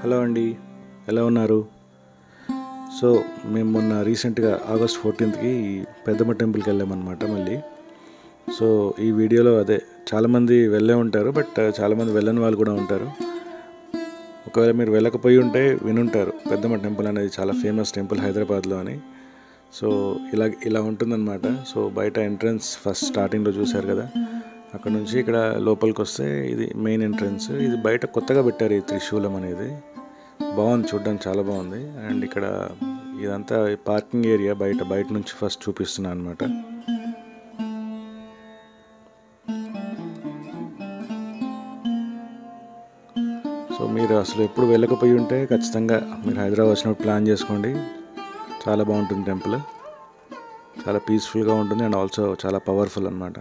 hello అండి ఎలా ఉన్నారు సో మేము మొన్న రీసెంట్గా ఆగస్ట్ ఫోర్టీన్త్కి పెద్దమ్మ టెంపుల్కి వెళ్ళామన్నమాట మళ్ళీ సో ఈ వీడియోలో అదే చాలామంది వెళ్ళే ఉంటారు బట్ చాలామంది వెళ్ళని వాళ్ళు కూడా ఉంటారు ఒకవేళ మీరు వెళ్ళకపోయి ఉంటే వినుంటారు పెద్దమ్మ టెంపుల్ అనేది చాలా ఫేమస్ టెంపుల్ హైదరాబాద్లో అని సో ఇలా ఇలా ఉంటుందన్నమాట సో బయట ఎంట్రన్స్ ఫస్ట్ స్టార్టింగ్లో చూశారు కదా అక్కడ నుంచి ఇక్కడ లోపలికి వస్తే ఇది మెయిన్ ఎంట్రన్స్ ఇది బయట కొత్తగా పెట్టారు ఈ త్రిశూలం అనేది బాగుంది చూడడానికి చాలా బాగుంది అండ్ ఇక్కడ ఇదంతా పార్కింగ్ ఏరియా బయట బయట నుంచి ఫస్ట్ చూపిస్తున్నాను అనమాట సో మీరు అసలు ఎప్పుడు వెళ్ళకపోయి ఉంటే ఖచ్చితంగా మీరు హైదరాబాద్ వచ్చినప్పుడు ప్లాన్ చేసుకోండి చాలా బాగుంటుంది టెంపుల్ చాలా పీస్ఫుల్గా ఉంటుంది అండ్ ఆల్సో చాలా పవర్ఫుల్ అనమాట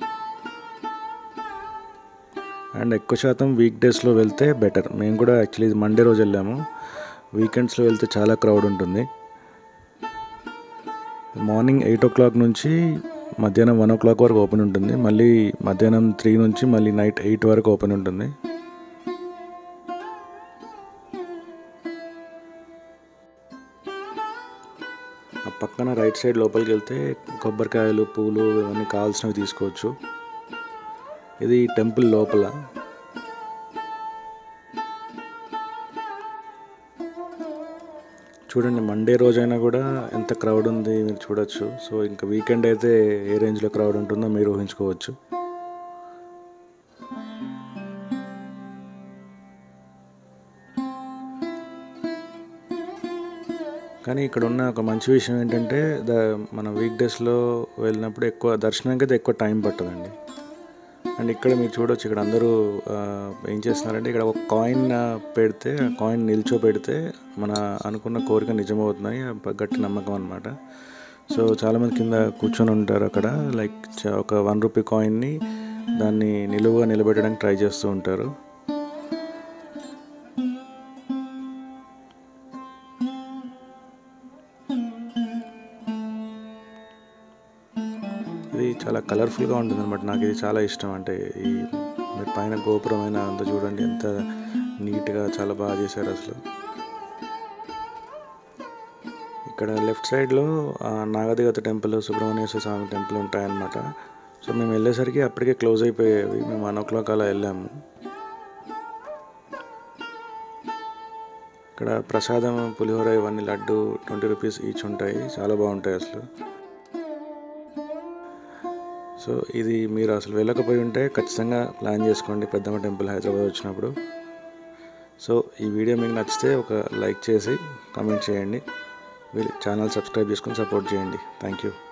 అండ్ ఎక్కువ శాతం వీక్ డేస్లో వెళ్తే బెటర్ మేము కూడా యాక్చువల్లీ ఇది మండే రోజు వెళ్ళాము వీకెండ్స్లో వెళ్తే చాలా క్రౌడ్ ఉంటుంది మార్నింగ్ ఎయిట్ ఓ క్లాక్ నుంచి మధ్యాహ్నం వన్ ఓ క్లాక్ వరకు ఓపెన్ ఉంటుంది మళ్ళీ మధ్యాహ్నం త్రీ నుంచి మళ్ళీ నైట్ ఎయిట్ వరకు ఓపెన్ ఉంటుంది ఆ పక్కన రైట్ సైడ్ లోపలికి వెళ్తే కొబ్బరికాయలు పూలు ఇవన్నీ కావాల్సినవి తీసుకోవచ్చు ఇది టెంపుల్ లోపల చూడండి మండే రోజైనా కూడా ఎంత క్రౌడ్ ఉంది మీరు చూడొచ్చు సో ఇంకా వీకెండ్ అయితే ఏ రేంజ్లో క్రౌడ్ ఉంటుందో మీరు ఊహించుకోవచ్చు కానీ ఇక్కడ ఉన్న ఒక మంచి విషయం ఏంటంటే ద మన వీక్ డేస్లో వెళ్ళినప్పుడు ఎక్కువ దర్శనానికి అయితే ఎక్కువ టైం పట్టదండి అండ్ ఇక్కడ మీరు చూడొచ్చు ఇక్కడ అందరూ ఆ, ఏం చేస్తున్నారంటే ఇక్కడ ఒక కాయిన్ పెడితే ఆ కాయిన్ నిల్చో పెడితే మన అనుకున్న కోరిక నిజమవుతుందని ఆ గట్టి నమ్మకం అనమాట సో చాలామంది కింద కూర్చొని ఉంటారు అక్కడ లైక్ చ- ఒక వన్ రూపీ కాయిన్ని దాన్ని నిలువుగా నిలబెట్టడానికి ట్రై చేస్తూ ఉంటారు ఇది చాలా కలర్ఫుల్గా ఉంటుంది అనమాట నాకు ఇది చాలా ఇష్టం అంటే ఈ మీరు పైన గోపురం అయినా అంతా చూడండి ఎంత నీట్గా చాలా బాగా చేశారు అసలు ఇక్కడ లెఫ్ట్ సైడ్లో ఆ, నాగదేవత టెంపుల్ సుబ్రహ్మణ్యేశ్వర స్వామి టెంపుల్ ఉంటాయన్నమాట సో మేము వెళ్ళేసరికి అప్పటికే క్లోజ్ అయిపోయేవి మేము వన్ ఓ క్లాక్ అలా వెళ్ళాము ఇక్కడ ప్రసాదం పులిహోర ఇవన్నీ లడ్డు ట్వంటీ రూపీస్ ఈచ్ ఉంటాయి చాలా బాగుంటాయి అసలు సో ఇది మీరు అసలు వెళ్ళకపోయి ఉంటే ఖచ్చితంగా ప్లాన్ చేసుకోండి పెద్దమ్మ టెంపుల్ హైదరాబాద్ వచ్చినప్పుడు సో ఈ వీడియో మీకు నచ్చితే ఒక లైక్ చేసి కామెంట్ చేయండి వీళ్ళు ఛానల్ సబ్స్క్రైబ్ చేసుకొని సపోర్ట్ చేయండి థ్యాంక్ యూ